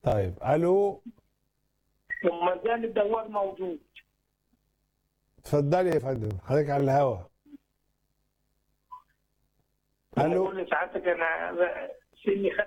طيب الو وما زال الدوار موجود اتفضلي يا فندم حضرتك على الهوا الو بقول لسعادتك انا سني خد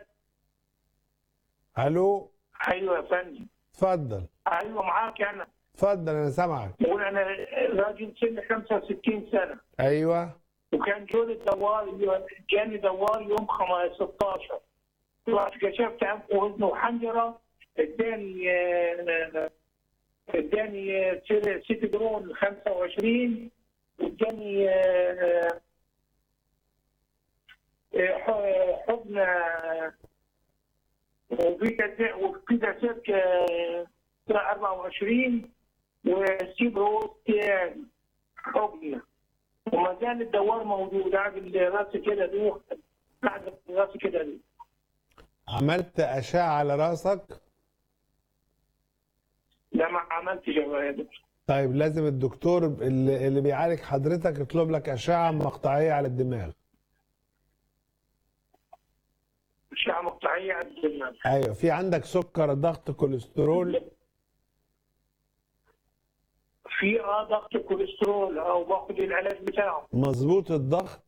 الو ايوه يا فندم اتفضل ايوه معاك انا اتفضل انا سامعك بقول انا راجل سني 65 سنه ايوه وكان جوني الدوار جاني دوار يوم خم- 16 رحت كشفت انف واذن وحنجره اداني آه، اداني آه، سي- سيتي درون 25 واداني آه، آه، ح- حضن آه، وفيتا وفيتا سيرك آه، 24 وسيبروستيان حضن وما زال الدوار موجود قاعد راسي كده دوخ قاعد راسي كده دوخ عملت اشعه على راسك لا ما عملتش يا دكتور طيب لازم الدكتور اللي, اللي بيعالج حضرتك يطلب لك اشعه مقطعيه على الدماغ أشعة مقطعية على الدماغ ايوه في عندك سكر ضغط كوليسترول في اه ضغط كوليسترول او باخد العلاج بتاعه مظبوط الضغط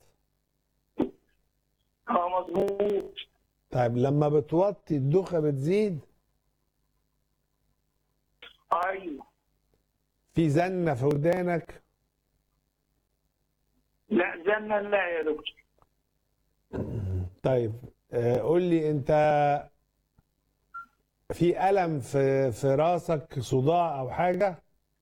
اه مظبوط طيب لما بتوطي الدوخه بتزيد ايوه في زنه في ودانك لا زنا لا يا دكتور طيب آه، قول لي انت في الم في في راسك صداع او حاجه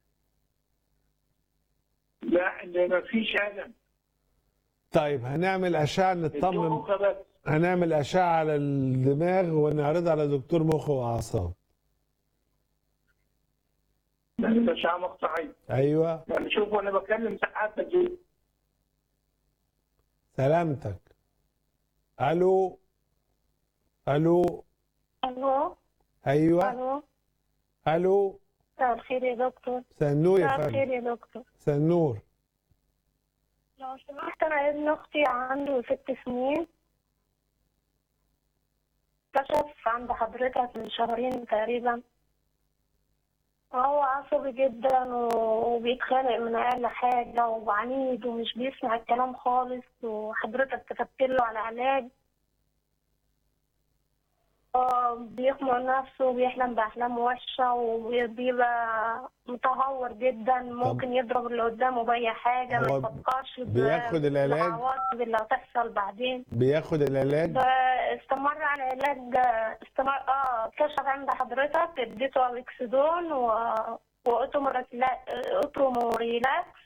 لا ده ما فيش الم طيب هنعمل اشعه نطمن الدوخة بس هنعمل اشعه على الدماغ ونعرضها على دكتور مخ واعصاب لا أشعة مقطعية ايوه يعني شوف وانا بكلم ساعات بجي سلامتك الو الو الو ايوه الو الو مساء الخير يا دكتور سنور يا مساء فندم الخير يا دكتور سنور لو سمحت انا ابن اختي عنده ست سنين كشف عند حضرتك من شهرين تقريبا هو عصبي جدا وبيتخانق من اقل حاجه وعنيد ومش بيسمع الكلام خالص وحضرتك كتبت له على علاج آه، بيخنق نفسه وبيحلم بأحلام وحشة وبيبقى متهور جدا ممكن يضرب اللي قدامه بأي حاجة ما هو يفكرش ب- بياخد العلاج؟ بالعواقب اللي هتحصل بعدين بياخد العلاج ده استمر على علاج استمر اه كشف عند حضرتك اديته ابيكسدون و واوتوموريلاكس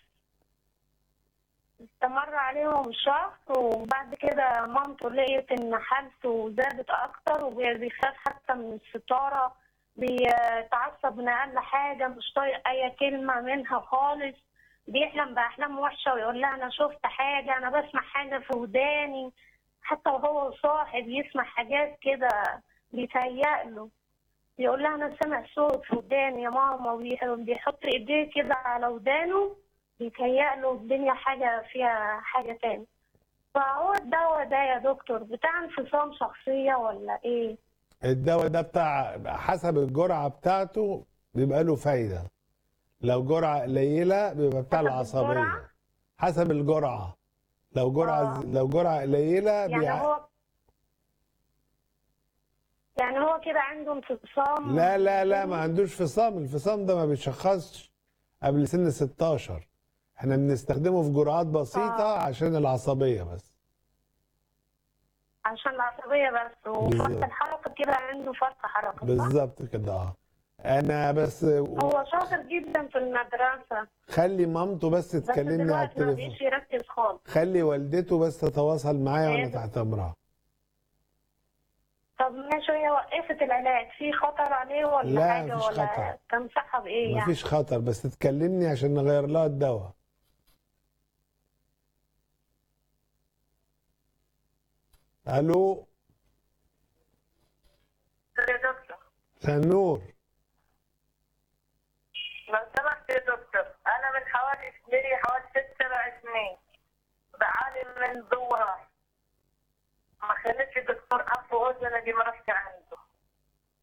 استمر عليهم شهر وبعد كده مامته لقيت ان حالته زادت اكتر وبيخاف حتى من الستاره بيتعصب من اقل حاجه مش طايق اي كلمه منها خالص بيحلم باحلام وحشه ويقول لها انا شفت حاجه انا بسمع حاجه في وداني حتى وهو صاحب يسمع حاجات كده بيتهيأ له يقول لها انا سامع صوت في وداني يا ماما وبيح- وبيحط ايديه كده على ودانه بيتهيأ له الدنيا حاجه فيها حاجه تاني فهو الدواء ده يا دكتور بتاع انفصام شخصيه ولا ايه؟ الدواء ده بتاع حسب الجرعه بتاعته بيبقى له فايده لو جرعه قليله بيبقى بتاع حسب العصبيه الجرعة؟ حسب الجرعه لو جرعه آه. لو جرعه قليله يعني بيع... هو يعني هو كده عنده انفصام لا لا لا ما عندوش فصام الفصام ده ما بيتشخصش قبل سن 16 احنا بنستخدمه في جرعات بسيطه آه. عشان العصبيه بس عشان العصبيه بس وفرط بالظبط. الحركه كده عنده فرط حركه صح؟ بالظبط كده اه انا بس هو شاطر جدا في المدرسه خلي مامته بس بس تكلمني على دلوقتي ما التليفون بقيش يركز خالص خلي والدته بس تتواصل معايا وانا إيه؟ تحت امرها طب ماشي هي وقفت العلاج في خطر عليه ولا لا، حاجه مفيش ولا خطر. تنصحها بايه يعني؟ مفيش خطر بس تكلمني عشان نغير لها الدواء الو يا دكتور سنور لو سمحت يا دكتور انا من حوالي لي حوالي ست سبع سنين بعاني من دوار ما خليتش دكتور انف واذن اجي ما رحت عنده